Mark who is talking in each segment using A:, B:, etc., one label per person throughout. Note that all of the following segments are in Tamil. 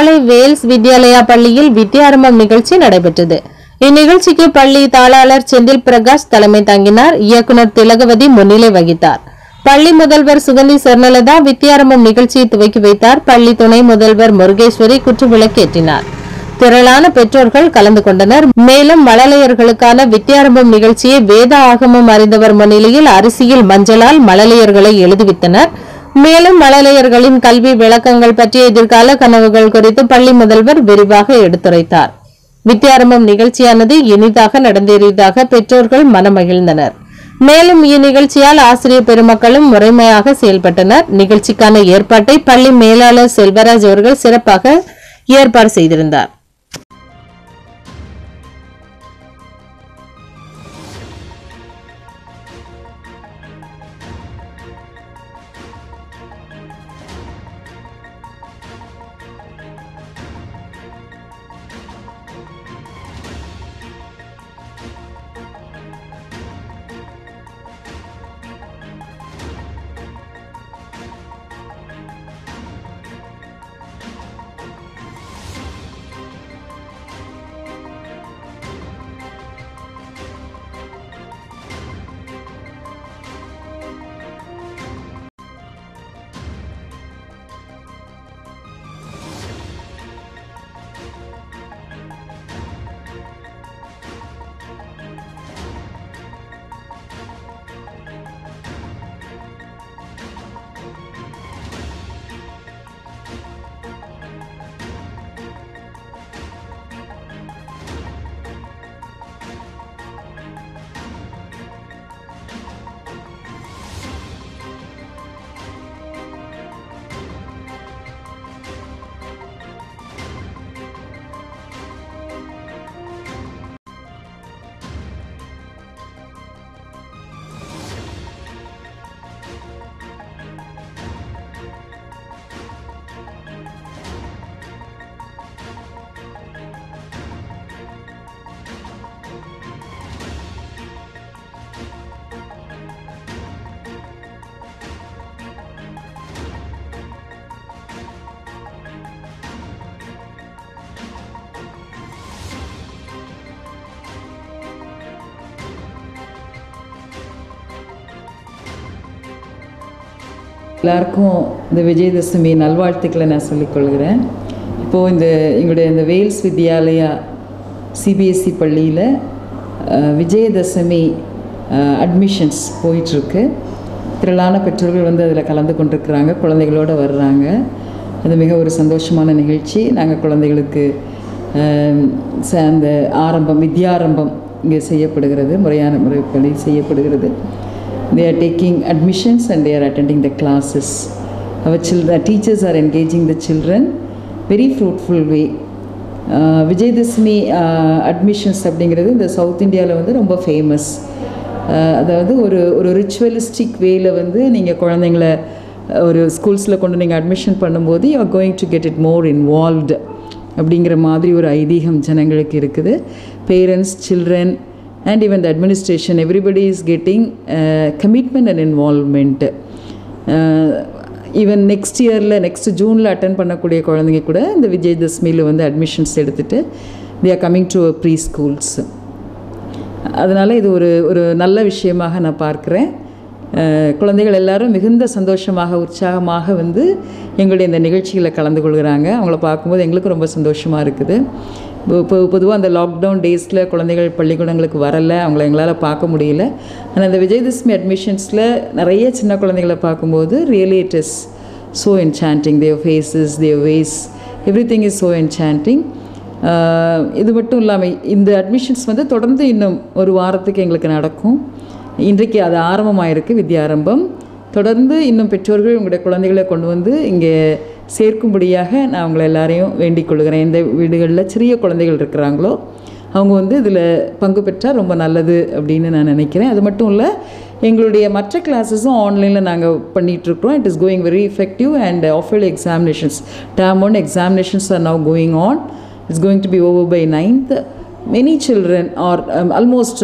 A: காலை வேல்ஸ் வித்யாலயா பள்ளியில் வித்யாரம்பம் நிகழ்ச்சி நடைபெற்றது இந்நிகழ்ச்சிக்கு பள்ளி தாளாளர் செந்தில் பிரகாஷ் தலைமை தாங்கினார் இயக்குனர் திலகவதி முன்னிலை வகித்தார் பள்ளி முதல்வர் சுகந்தி சொர்ணலதா வித்யாரம்பம் நிகழ்ச்சியை துவக்கி வைத்தார் பள்ளி துணை முதல்வர் முருகேஸ்வரி குற்றுவிளக்கேற்றினார் திரளான பெற்றோர்கள் கலந்து கொண்டனர் மேலும் மழலையர்களுக்கான வித்யாரம்பம் நிகழ்ச்சியை வேத ஆகமம் அறிந்தவர் முன்னிலையில் அரிசியில் மஞ்சளால் மழலையர்களை எழுதுவித்தனர் மேலும் மழலையர்களின் கல்வி விளக்கங்கள் பற்றிய எதிர்கால கனவுகள் குறித்து பள்ளி முதல்வர் விரிவாக எடுத்துரைத்தார் வித்யாரம்பம் நிகழ்ச்சியானது இனிதாக நடந்தேறியதாக பெற்றோர்கள் மனமகிழ்ந்தனர் மேலும் இந்நிகழ்ச்சியால் ஆசிரியர் பெருமக்களும் முறைமையாக செயல்பட்டனர் நிகழ்ச்சிக்கான ஏற்பாட்டை பள்ளி மேலாளர் செல்வராஜ் அவர்கள் சிறப்பாக ஏற்பாடு செய்திருந்தார்
B: எல்லாருக்கும் இந்த விஜயதசமி நல்வாழ்த்துக்களை நான் சொல்லிக்கொள்கிறேன் இப்போது இந்த எங்களுடைய இந்த வேல்ஸ் வித்யாலயா சிபிஎஸ்சி பள்ளியில் அஹ், விஜயதசமி அட்மிஷன்ஸ் போயிட்டுருக்கு திரளான பெற்றோர்கள் வந்து அதில் கலந்து கொண்டிருக்கிறாங்க குழந்தைகளோடு வர்றாங்க அது மிக ஒரு சந்தோஷமான நிகழ்ச்சி நாங்கள் குழந்தைகளுக்கு அஹ், ச- அந்த ஆரம்பம் வித்யாரம்பம் இங்கே செய்யப்படுகிறது முறையான முறைப்படி செய்யப்படுகிறது they are taking admissions and they are attending the classes our children teachers are engaging the children very fruitful way uh, Vijayadashami admissions அப்படிங்கிறது இந்த சவுத் இந்தியாவில் வந்து ரொம்ப ஃபேமஸ் அதாவது ஒரு ஒரு ரிச்சுவலிஸ்டிக் வேல வந்து நீங்கள் குழந்தைங்கள அஹ், ஒரு ஸ்கூல்ஸில் கொண்டு நீங்கள் அட்மிஷன் பண்ணும்போது you are going to get it more involved அப்படிங்கிற மாதிரி ஒரு ஐதீகம் ஜனங்களுக்கு இருக்குது parents children and even the administration everybody is getting uh, commitment and involvement even next இயரில் நெக்ஸ்ட் ஜூனில் அட்டன் பண்ணக்கூடிய குழந்தைங்க கூட இந்த விஜயதசமியில் வந்து அட்மிஷன்ஸ் எடுத்துகிட்டு they are coming to pre schools அதனால் இது ஒரு ஒரு நல்ல விஷயமாக நான் பார்க்குறேன் அஹ், குழந்தைகள் எல்லாரும் மிகுந்த சந்தோஷமாக உற்சாகமாக வந்து எங்களுடைய இந்த நிகழ்ச்சிகளில் கலந்து கொள்கிறாங்க அவங்கள பார்க்கும்போது எங்களுக்கு ரொம்ப சந்தோஷமாக இருக்குது இப்போ பொதுவாக அந்த லாக்டவுன் டேஸில் குழந்தைகள் பள்ளிக்கூடங்களுக்கு வரலை அவங்கள எங்களால் பார்க்க முடியல ஆனால் இந்த விஜயதசமி அட்மிஷன்ஸில் நிறைய சின்ன குழந்தைகளை பார்க்கும்போது really it is so enchanting their faces their ways everything is so enchanting இது மட்டும் இல்லாமல் இந்த அட்மிஷன்ஸ் வந்து தொடர்ந்து இன்னும் ஒரு வாரத்துக்கு எங்களுக்கு நடக்கும் இன்றைக்கு அது ஆரம்பமாயிருக்கு வித்யாரம்பம் தொடர்ந்து இன்னும் பெற்றோர்கள் உங்களுடைய குழந்தைகளை கொண்டு வந்து இங்கே சேர்க்கும்படியாக நான் உங்களை எல்லாரையும் வேண்டிக் கொள்கிறேன் எந்த வீடுகளில் சிறிய குழந்தைகள் இருக்கிறாங்களோ அவங்க வந்து இதில் பங்கு பெற்றால் ரொம்ப நல்லது அப்படின்னு நான் நினைக்கிறேன் அது மட்டும் இல்லை எங்களுடைய மற்ற கிளாஸஸும் ஆன்லைனில் நாங்கள் பண்ணிகிட்ருக்குறோம் it is going very effective and half yearly examinations term one examinations are now going on it's going to be over by ninth many children are almost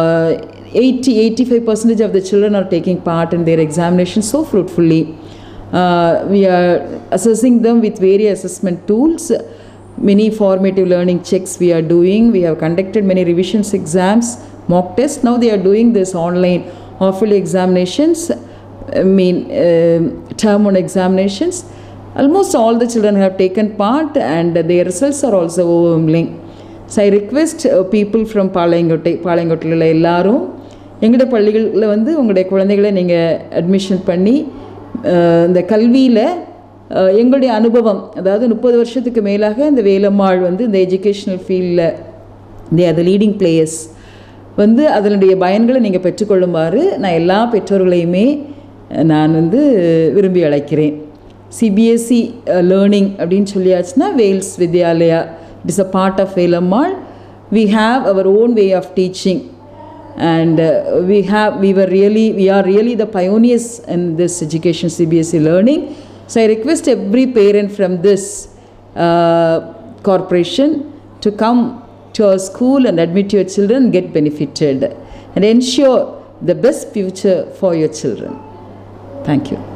B: uh, 80 85 percentage of the children are taking part in their examinations so fruitfully Uh, we are assessing them with various assessment tools. Many formative learning checks we are doing. We have conducted many revisions exams, mock tests. Now they are doing this online half-yearly examinations. I mean, um term one examinations. Almost all the children have taken part, and their results are also overwhelming. So I request people from Palayamkottai பாளையங்கோட்டையில் உள்ள எல்லாரும் எங்களுடைய பள்ளிகளில் வந்து உங்களுடைய குழந்தைகளை நீங்கள் அட்மிஷன் பண்ணி அஹ், இந்த கல்வியில் அஹ், எங்களுடைய அனுபவம் அதாவது முப்பது வருஷத்துக்கு மேலாக இந்த வேலம்மாள் வந்து இந்த எஜுகேஷ்னல் ஃபீல்டில் they are the leading players வந்து அதனுடைய பயன்களை நீங்கள் பெற்றுக்கொள்ளுமாறு நான் எல்லா பெற்றோர்களையுமே அஹ், நான் வந்து விரும்பி அழைக்கிறேன் சிபிஎஸ்சி லேர்னிங் அப்படின்னு சொல்லியாச்சுன்னா Vels Vidyalaya it is a part of Velammal we have our own way of teaching and uh, we have we were really we are really the pioneers in this education cbse learning so i request every parent from this uh, corporation to come to our school and admit your children get benefited and ensure the best future for your children thank you